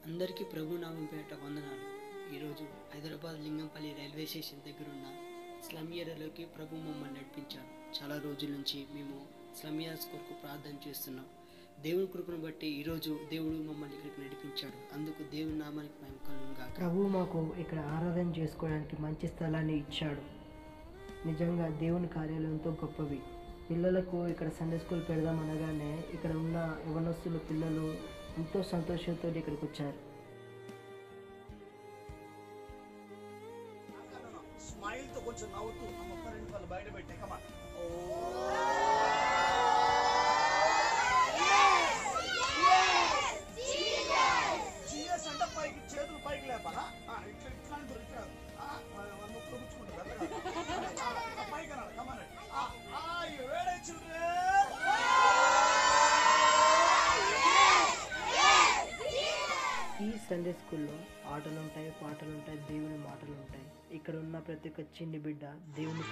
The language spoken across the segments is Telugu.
అందరికీ ప్రభు నామం పేట వందనాలు ఈరోజు హైదరాబాద్ లింగంపల్లి రైల్వే స్టేషన్ దగ్గర ఉన్న స్లమ్ ఏరియాలోకి ప్రభు మమ్మల్ని నడిపించాడు చాలా రోజుల నుంచి మేము స్లమ్ ఏరియాస్ కొరకు ప్రార్థన చేస్తున్నాం దేవుని కృపను బట్టి ఈరోజు దేవుడు మమ్మల్ని ఇక్కడికి నడిపించాడు అందుకు దేవుని నామానికి మేము కలుగుగాక ప్రభు మాకు ఇక్కడ ఆరాధన చేసుకోవడానికి మంచి స్థలాన్ని ఇచ్చాడు నిజంగా దేవుని కార్యాలు ఎంతో గొప్పవి పిల్లలకు ఇక్కడ సండే స్కూల్ పెడదాం అనగానే ఇక్కడ ఉన్న యవనస్తులు పిల్లలు ఎంతో సంతోషంతో ఇక్కడికి వచ్చారు స్మైల్ తో కొంచెం నవ్వుతూ ఆ ముప్పై రెండు వాళ్ళు బయట పెట్టే కమా జిఎస్ అంటే పైకి చేతులు పైకి లేపాలా ఆ, ఇట్లా ఇట్లా దొరికారు ముక్కలు పుచ్చుకుంటారు అట్లా కాదు. ఆ, ఆ, పైకి అనాలి కమాన్ వేడే చిల్డ్రన్ ఈ సండే స్కూల్లో ఆటలు ఉంటాయి పాటలు ఉంటాయి దేవుని మాటలు ఉంటాయి ఇక్కడ ఉన్న ప్రతి ఒక్క చిన్ని బిడ్డ దేవునితో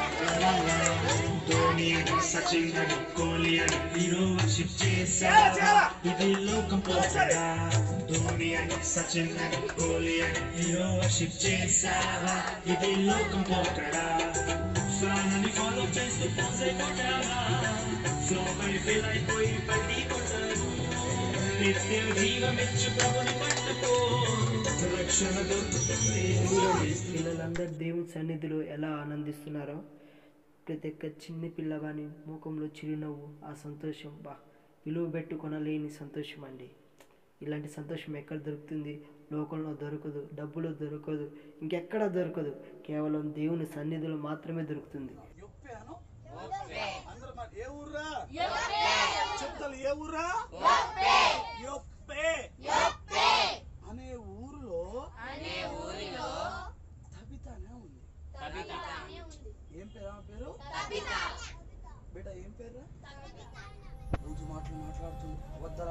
ధోని అని సచిన్ అని కోహ్లీ అని హీరో వర్షిప్ చేశా ఇది లోకం పోతడా ధోని అని సచిన్ అని కోహ్లీ అని హీరో వర్షిప్ చేశావా ఇది లోకం పోతడా ఫ్యాన్ అని ఫాలో చేస్తూ పాస్ అయిపోతావా ఫ్లో పడి ఫెయిల్ అయిపోయి పడి కొట్టారు నిత్య జీవమిచ్చు ప్రభుని పట్టుకో రక్షణ దొరుకుతుంది పిల్లలందరూ దేవుని సన్నిధిలో ఎలా ఆనందిస్తున్నారో ప్రతి ఒక్క చిన్ని పిల్లగాని ముఖంలో చిరునవ్వు ఆ సంతోషం బా విలువ పెట్టుకొనలేని సంతోషం అండి ఇలాంటి సంతోషం ఎక్కడ దొరుకుతుంది లోకంలో దొరకదు డబ్బులో దొరకదు ఇంకెక్కడ దొరకదు కేవలం దేవుని సన్నిధిలో మాత్రమే దొరుకుతుంది యొప్పాను అందరూ మరి ఏ ఊర్రా చెప్తాను ఏ ఊర్రా యొప్పే అనే ఊరిలో తబితానే ఉంది ఏం పేరు ఆమె పేరు బేట ఏం పేరు రోజు మాటలు మాట్లాడుతుంది అబద్ధాలు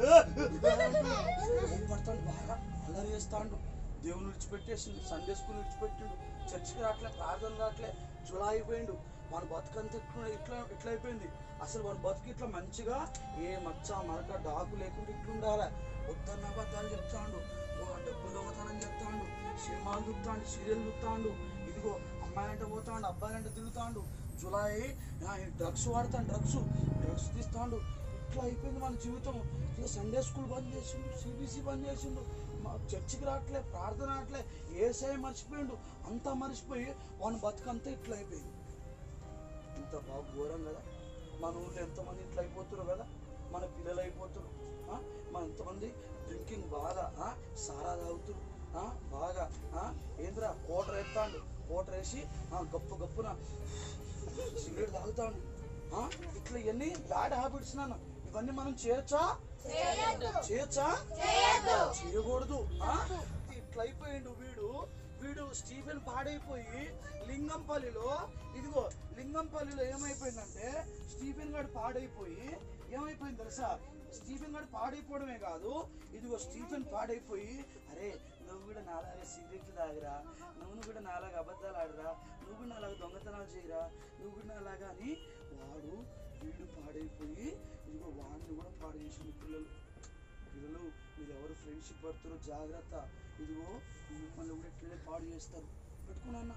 ఆడుతుంది పడతాడు బాగా అల్లరి చేస్తాడు దేవుని విడిచిపెట్టేసిండు సండే స్కూల్ విడిచిపెట్టిండు చర్చికి రావట్లే ప్రార్థన రావట్లే జులా అయిపోయిండు మన బతుకంతా ఇట్లా ఇట్లా ఇట్లా అయిపోయింది అసలు మన బతుకు ఇట్లా మంచిగా ఏ మచ్చ మరక డాకు లేకుండా ఇట్లా ఉండాలి వద్దన్న అబద్ధాలు చెప్తాడు ఓ డబ్బు దొంగతనం చెప్తాడు సినిమాలు చూస్తాడు సీరియల్ చూస్తాడు ఇదిగో అమ్మాయి అంటే పోతాడు అబ్బాయి అంటే తిరుగుతాడు జులై డ్రగ్స్ వాడతాడు డ్రగ్స్ డ్రగ్స్ తీస్తాడు ఇట్లా అయిపోయింది మన జీవితం ఇక సండే స్కూల్ బంద్ చేసిండు సిబిసి బంద్ చేసిండు మా చర్చికి రావట్లే ప్రార్థన రావట్లే ఏసఐ మర్చిపోయిండు అంతా మర్చిపోయి వాని బతుకంతా ఇట్లా అయిపోయింది ఇంత బాగా ఘోరం కదా మన ఊళ్ళో ఎంతమంది ఇట్లా అయిపోతున్నారు కదా మన పిల్లలు అయిపోతున్నారు ఆ? మన ఎంతమంది డ్రింకింగ్ బాగా ఆ? సారా తాగుతున్నారు ఆ? బాగా ఆ? ఏంద్రా కోటర్ ఎత్తాండు కోటర్ వేసి ఆ, గప్పు గప్పున సిగరెట్ తాగుతాడు ఆ? ఇట్లా ఇవన్నీ బ్యాడ్ హ్యాబిట్స్ నాన్న ఇవన్నీ మనం చేయొచ్చా చేయొచ్చా చేయకూడదు ఆ? ఇట్లా అయిపోయిండు వీడు వీడు స్టీఫెన్ పాడైపోయి లింగంపల్లిలో ఇదిగో లింగంపల్లిలో ఏమైపోయిందంటే స్టీఫెన్ గారు పాడైపోయి ఏమైపోయింది తెలుసా స్టీఫెన్ గారు పాడైపోవడమే కాదు ఇదిగో స్టీఫెన్ పాడైపోయి అరే నువ్వు కూడా నాలాగా సిగరెట్లు తాగరా నువ్వు కూడా నాలాగా అబద్ధాలు ఆడరా నువ్వు కూడా నాలాగా దొంగతనాలు చేయరా నువ్వు కూడా నాలాగా అని వాడు వీడు పాడైపోయి ఇదిగో వాడిని కూడా పాడు చేసిన పిల్లలు పిల్లలు మీరు ఎవరు ఫ్రెండ్షిప్ పడుతారో జాగ్రత్త ఇదిగో మిమ్మల్ని కూడా ఇట్లనే పాడు చేస్తారు పెట్టుకున్నా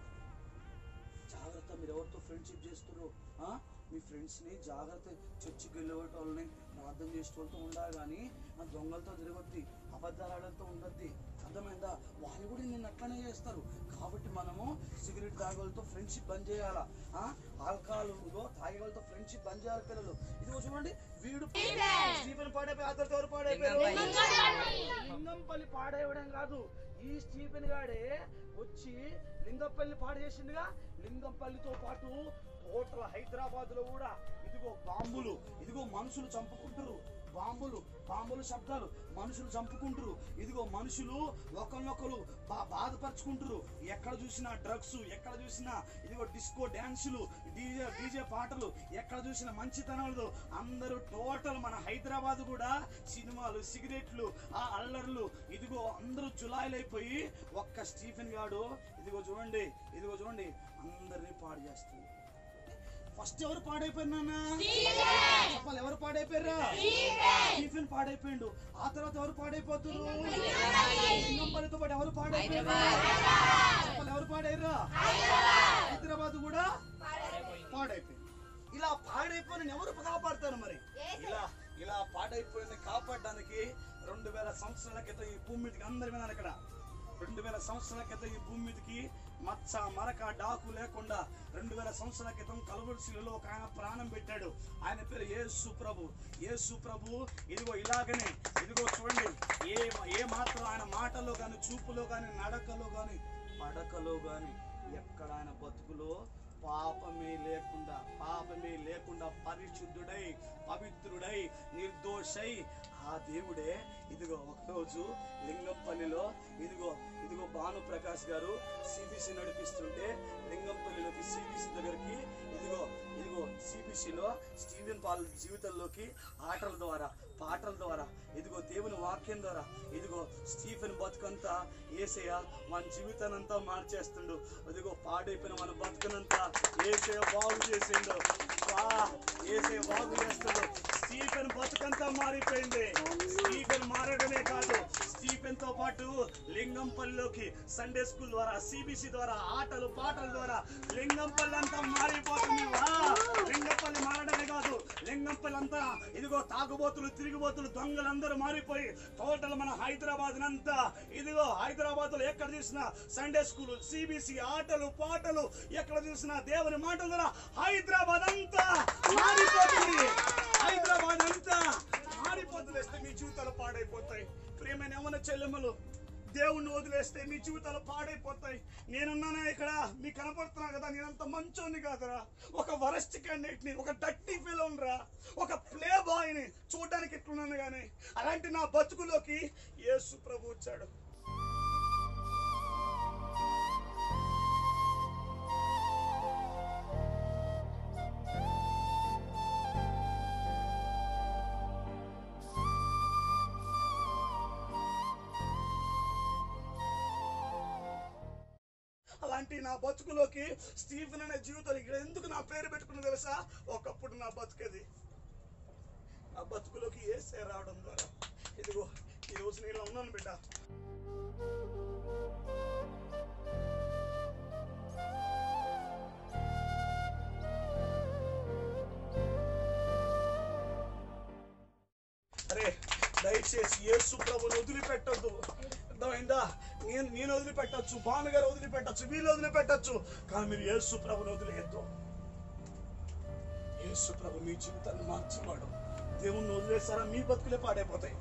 జాగ్రత్త మీరు ఎవరితో ఫ్రెండ్షిప్ చేస్తారో ఆ? మీ ఫ్రెండ్స్ని జాగ్రత్త చర్చికి వెళ్ళే వాళ్ళని ప్రార్థన చేసే వాళ్ళతో ఉండాలి కానీ ఆ దొంగలతో తిరగొద్ది అబద్ధాలు ఆడలతో ఉండొద్ది అర్థమైందా వాళ్ళు కూడా నిన్ను అట్లనే చేస్తారు కాబట్టి మనము సిగరెట్ తాగే వాళ్ళతో ఫ్రెండ్షిప్ బంద్ చేయాలా ఆ? ఆల్కహాల్ ఇదిగో తాగే వాళ్ళతో ఫ్రెండ్షిప్ బంద్ చేయాలి పిల్లలు ఇదిగో చూడండి వీడు స్టీఫెన్ పాడైపోయి అతనితో ఎవరు పాడైపోయారు లింగంపల్లి పాడేయడం కాదు ఈ స్టీఫెన్ గాడే వచ్చి లింగంపల్లి పాడు చేసిండుగా లింగంపల్లితో పాటు టోటల్ హైదరాబాద్ లో కూడా ఇదిగో బాంబులు ఇదిగో మనుషులు చంపుకుంటారు బాంబులు బాంబుల శబ్దాలు మనుషులు చంపుకుంటారు ఇదిగో మనుషులు ఒకరినొకరు బా బాధపరుచుకుంటారు ఎక్కడ చూసినా డ్రగ్స్ ఎక్కడ చూసినా ఇదిగో డిస్కో డ్యాన్సులు డీజే డీజే పాటలు ఎక్కడ చూసినా మంచితనాలు అందరూ టోటల్ మన హైదరాబాద్ కూడా సినిమాలు సిగరెట్లు ఆ అల్లర్లు ఇదిగో అందరూ జులాయిలు అయిపోయి ఒక్క స్టీఫెన్ గాడు ఇదిగో చూడండి ఇదిగో చూడండి అందరినీ పాడు చేస్తుంది ఫస్ట్ ఎవరు పాడైపోయారు నాన్న చెప్పాలి ఎవరు పాడైపోయారా స్టీఫెన్ పాడైపోయిండు ఆ తర్వాత ఎవరు పాడైపోతున్నారు లింగంపల్లితో పాటు ఎవరు పాడైపోయారు చెప్పాలి ఎవరు పాడైర్రా హైదరాబాద్ కూడా పాడైపోయింది ఇలా పాడైపోయిన ఎవరు కాపాడతారు మరి ఇలా ఇలా పాడైపోయిన కాపాడడానికి రెండు వేల సంవత్సరాల క్రితం ఈ భూమి మీదకి అందరి వినాలి ఇక్కడ రెండు వేల సంవత్సరాల క్రితం ఈ భూమి మీదకి మచ్చ మరక డాకు లేకుండా రెండు వేల సంవత్సరాల క్రితం కలువరిశిలలో ఒక ఆయన ప్రాణం పెట్టాడు ఆయన పేరు యేసు ప్రభు యేసు ప్రభు ఇదిగో ఇలాగనే ఇదిగో చూడండి ఏ ఏ మాత్రం ఆయన మాటలో కానీ చూపులో కానీ నడకలో కానీ పడకలో కానీ ఎక్కడ ఆయన బతుకులో పాపమే లేకుండా పాపమే లేకుండా పరిశుద్ధుడై పవిత్రుడై నిర్దోషై ఆ దేవుడే ఇదిగో ఒకరోజు లింగంపల్లిలో ఇదిగో ఇదిగో భానుప్రకాష్ గారు సిబిసి నడిపిస్తుంటే లింగంపల్లిలోకి సిబిసి దగ్గరికి ఇదిగో ఇదిగో సిబిసిలో స్టీవెన్ పాల్ జీవితంలోకి ఆటల ద్వారా పాటల ద్వారా ఇదిగో దేవుని వాక్యం ద్వారా ఇదిగో స్టీఫెన్ బతుకంతా ఏసయ్య మన జీవితానంతా మార్చేస్తుండు ఇదిగో పాడైపోయిన మన బతుకనంతా ఏసయ్య బాగు చేసిండు వా ఏసయ్య బాగు చేస్తుండు స్టీఫెన్ బతుకంతా మారిపోయింది స్టీఫెన్ మారడమే కాదు స్టీఫెన్ తో పాటు లింగంపల్లిలోకి సండే స్కూల్ ద్వారా సిబిసి ద్వారా ఆటలు పాటల ద్వారా లింగంపల్లి అంతా మారిపోతుంది వా లింగంపల్లి మారడమే కాదు లింగంపల్లి అంతా ఇదిగో తాగుబోతులు తిరిగిబోతులు దొంగలందరూ మారిపోయి టోటల్ మన హైదరాబాద్ అంతా ఇదిగో హైదరాబాద్ లో ఎక్కడ చూసినా సండే స్కూల్ సిబిసి ఆటలు పాటలు ఎక్కడ చూసినా దేవుని మాటల ద్వారా హైదరాబాద్ అంతా మారిపోతుంది హైదరాబాద్ అంతా మారిపోతులేస్తే మీ జీవితాలు పాడైపోతాయి ప్రేమైన యవన చెల్లెమ్మలు దేవుణ్ణి వదిలేస్తే మీ జీవితాలు పాడైపోతాయి నేనున్నానే ఇక్కడ మీకు కనపడుతున్నా కదా నేనంత మంచోని కాదురా ఒక వరస్ట్ క్యాండిడేట్ ని ఒక డట్టి ఫిలోన్ రా ఒక ప్లే బాయ్ ని చూడడానికి ఎట్లున్నాను గానీ అలాంటి నా బతుకులోకి యేసు ప్రభు వచ్చాడు అలాంటి నా బతుకులోకి స్టీఫెన్ అనే జీవితంలో ఇక్కడ ఎందుకు నా పేరు పెట్టుకున్న తెలుసా ఒకప్పుడు నా బతుకది నా బతుకులోకి ఏసే రావడం ద్వారా ఇదిగో ఈ రోజు నేను ఇలా ఉన్నాను బిడ్డ అరే దయచేసి యేసు ప్రభుని వదిలిపెట్టద్దు అర్థమైందా నేను నేను వదిలిపెట్టచ్చు భాను గారు వదిలిపెట్టచ్చు వీళ్ళు వదిలిపెట్టచ్చు కానీ మీరు యేసు ప్రభుని వదిలేయద్దు యేసు ప్రభు మీ జీవితాన్ని మార్చేవాడు దేవుణ్ణి వదిలేస్తారా మీ బతుకులే పాడైపోతాయి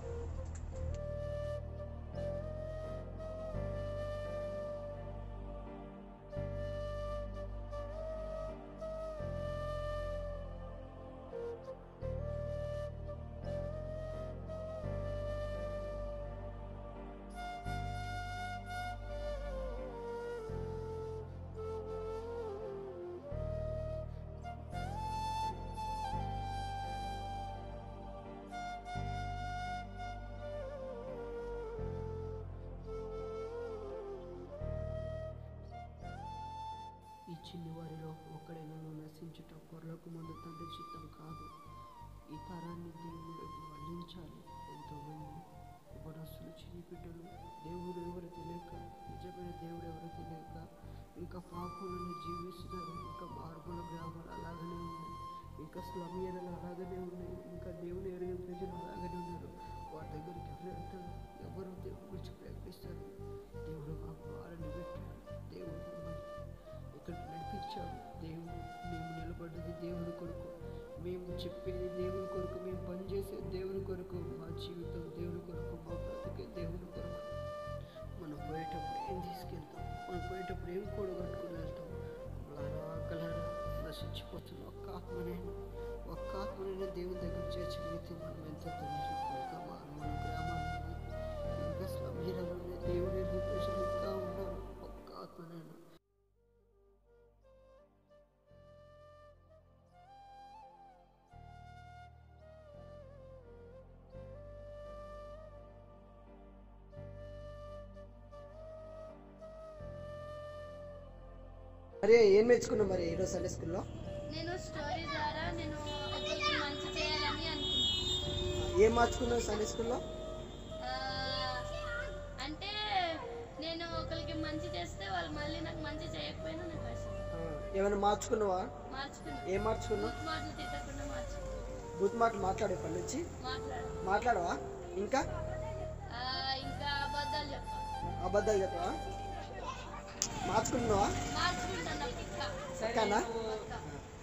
ఈ చిన్ని వారిలో ఒక్కడైనా నశించుట కొరలకు ముందు తండ్రి చిత్తం కాదు ఈ తరాన్ని దేవుని వైపు మళ్లించాలి ఎంతోమంది ఉపరస్తులు చిన్ని బిడ్డలు దేవుడు ఎవరు తెలియక నిజమైన దేవుడు ఎవరు తెలియక ఇంకా పాపులను జీవిస్తున్నారు ఇంకా మార్పుల గ్రామాలు అలాగనే ఉన్నాయి ఇంకా స్లమ్ ఏరియాలు అలాగనే ఉన్నాయి ఇంకా దేవుని ఎరిగిన ప్రజలు అలాగనే ఉన్నారు వారి దగ్గరికి ఎవరు వెళ్తారు ఎవరు దేవుడి గురించి ప్రయత్నిస్తారు దేవుడు మాకు వారిని పెట్టాడు దేవుడు మమ్మల్ని ఇక్కడ నడిపించాడు దేవుడు మేము నిలబడ్డది దేవుని కొరకు మేము చెప్పేది దేవుని కొరకు మేము పనిచేసే దేవుని కొరకు మా జీవితం దేవుని కొరకు మా బ్రతికే దేవుని కొరకు మనం పోయేటప్పుడు ఏం తీసుకెళ్తాం మనం పోయేటప్పుడు ఏం కూడగట్టుకుని వెళ్తాం లారా కలరా నశించిపోతున్న ఒక్క ఆత్మనైనా ఒక్క ఆత్మనైనా దేవుని దగ్గర చేర్చగలిగితే మనం ఎంత తెలుసు ఇంకా మా మన గ్రామాల్లో ఇంకా స్లమీరాలోనే దేవుని ఎరిగిన ప్రజలు ఇంకా ఉన్నారు ఒక్క ఆత్మనైనా అరే ఏం నేర్చుకున్నావు మరి ఈరోజు సండే స్కూల్లో నేను స్టోరీ ద్వారా నేను ఒకరికి మంచి చేయాలని అనుకున్నాను ఏం మార్చుకున్నావు సండే స్కూల్లో ఆ, అంటే నేను ఒకరికి మంచి చేస్తే వాళ్ళు మళ్ళీ నాకు మంచి చేయకపోయినా నాకు కష్టం ఏమైనా మార్చుకున్నావా మార్చుకున్నాను ఏం మార్చుకున్నావు బూత్ మాటలు తిట్టకుండా మార్చుకున్నాను బూత్ మాటలు మాట్లాడే పని నుంచి మాట్లాడు మాట్లాడవా ఇంకా ఆ, ఇంకా అబద్ధాలు చెప్పాలి అబద్ధాలు చెప్పవా మార్చుకున్నావా మార్చుకుంటాను ఇంకా పక్కానా పక్కా.